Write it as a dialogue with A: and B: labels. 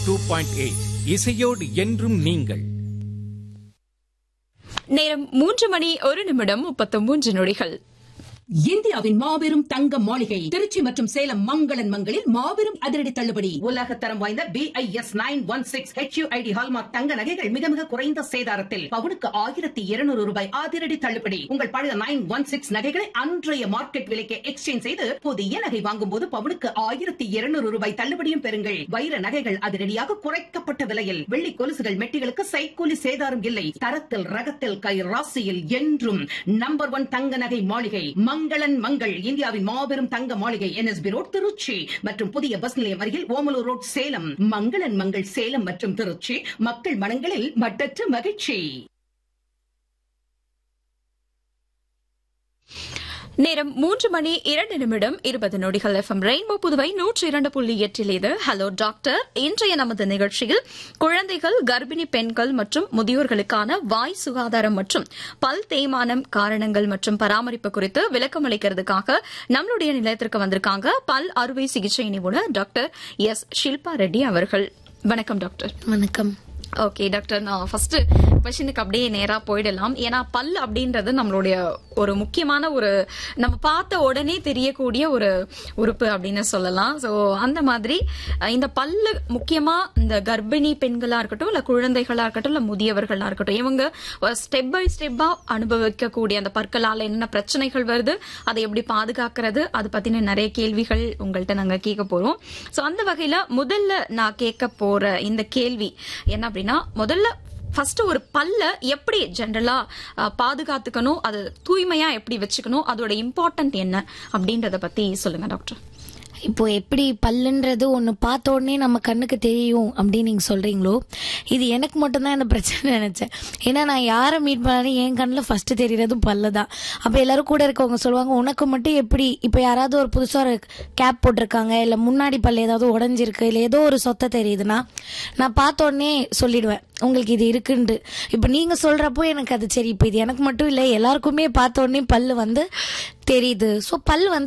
A: two point eight இசையோடு என்றும் நீங்கள்
B: நேரம் மூன்று மணி ஒரு நிமிடம் முப்பத்து மூன்று நொடிகள்
C: இந்தியாவின் மாபெரும் தங்க மாளிகை திருச்சி மற்றும் சேலம் மங்களன் மங்களில் மாபெரும் அதிரடி தள்ளுபடி உலக தரம் வாய்ந்த BIS nine one six HUID hallmark தங்க நகைகள் மிக மிக குறைந்த சேதாரத்தில் பவுனுக்கு ஆயிரத்தி இருநூறு ரூபாய் அதிரடி தள்ளுபடி உங்கள் பழைய நைன் ஒன் சிக்ஸ் நகைகளை அன்றைய மார்க்கெட் விலைக்கு எக்ஸ்சேஞ்ச் செய்து புதிய நகை வாங்கும் போது பவுனுக்கு ஆயிரத்தி இருநூறு ரூபாய் தள்ளுபடியும் பெறுங்கள் வைர நகைகள் அதிரடியாக குறைக்கப்பட்ட விலையில் வெள்ளி கொலுசுகள் மெட்டிகளுக்கு சைக்கூலி சேதாரம் இல்லை தரத்தில் ரகத்தில் கை ராசியில் என்றும் நம்பர் ஒன் தங்க நகை மாளிகை மங்களன் மங்கள் இந்தியாவின் மாபெரும் தங்க மாளிகை என்எஸ்பி ரோட் திருச்சி மற்றும் புதிய பஸ் நிலையம் அருகில் ஓமலூர் ரோட் சேலம் மங்களன் மங்கள் சேலம் மற்றும் திருச்சி மக்கள் மனங்களில் மட்டற்ற மகிழ்ச்சி
B: நேரம் மூன்று மணி இரண்டு நிமிடம் இருபது நொடிகள் எஃப்எம் ரெயின்போ புதுவை நூற்றி இரண்டு புள்ளி எட்டில் இது ஹலோ டாக்டர் இன்றைய நமது நிகழ்ச்சியில் குழந்தைகள் கர்ப்பிணி பெண்கள் மற்றும் முதியோர்களுக்கான வாய் சுகாதாரம் மற்றும் பல் தேய்மானம் காரணங்கள் மற்றும் பராமரிப்பு குறித்து விளக்கம் அளிக்கிறதுக்காக நம்மளுடைய நிலையத்திற்கு வந்திருக்காங்க பல் அறுவை சிகிச்சை நிபுணர் டாக்டர் எஸ் ஷில்பா ரெட்டி அவர்கள் வணக்கம் டாக்டர்
D: வணக்கம்
B: ஓகே டாக்டர் நான் ஃபர்ஸ்ட் கொஷனுக்கு அப்படியே நேரா போயிடலாம் ஏன்னா பல் அப்படின்றது நம்மளுடைய ஒரு முக்கியமான ஒரு நம்ம பார்த்த உடனே தெரியக்கூடிய ஒரு உறுப்பு அப்படின்னு சொல்லலாம் ஸோ அந்த மாதிரி அஹ், இந்த பல்லு முக்கியமா இந்த கர்ப்பிணி பெண்களா இருக்கட்டும் இல்ல குழந்தைகளா இருக்கட்டும் இல்ல முதியவர்களா இருக்கட்டும் இவங்க ஸ்டெப் பை ஸ்டெப்பா அனுபவிக்கக்கூடிய அந்த பற்களால என்னென்ன பிரச்சனைகள் வருது அதை எப்படி பாதுகாக்கிறது அது பத்தின நிறைய கேள்விகள் உங்கள்கிட்ட நாங்க கேட்க போறோம் ஸோ அந்த வகையில முதல்ல நான் கேட்க போற இந்த கேள்வி என்ன அப்படின்னா முதல்ல ஃபர்ஸ்ட் ஒரு பல்ல எப்படி ஜென்ரலா பாதுகாத்துக்கணும் அது தூய்மையா எப்படி வச்சுக்கணும் அதோட இம்பார்ட்டன்ட் என்ன அப்படின்றத பத்தி சொல்லுங்க டாக்டர்
D: இப்போ எப்படி பல்லுன்றது ஒன்று பார்த்த உடனே நம்ம கண்ணுக்கு தெரியும் அப்படின்னு நீங்கள் சொல்கிறீங்களோ இது எனக்கு மட்டும்தான் இந்த பிரச்சனை நினச்சேன் ஏன்னா நான் யாரை மீட் பண்ணாலும் என் கண்ணில் ஃபஸ்ட்டு தெரியறது பல்லு தான் அப்போ எல்லாரும் கூட இருக்கவங்க சொல்லுவாங்க உனக்கு மட்டும் எப்படி இப்போ யாராவது ஒரு புதுசாக ஒரு கேப் போட்டிருக்காங்க இல்லை முன்னாடி பல்லு ஏதாவது உடஞ்சிருக்கு இல்லை ஏதோ ஒரு சொத்தை தெரியுதுன்னா நான் பார்த்த உடனே சொல்லிடுவேன் உங்களுக்கு இது இருக்குன்ட்டு இப்போ நீங்கள் சொல்கிறப்போ எனக்கு அது சரி இப்போ இது எனக்கு மட்டும் இல்லை எல்லாருக்குமே பார்த்த உடனே பல்லு வந்து தெரியுது ஸோ பல் வந்து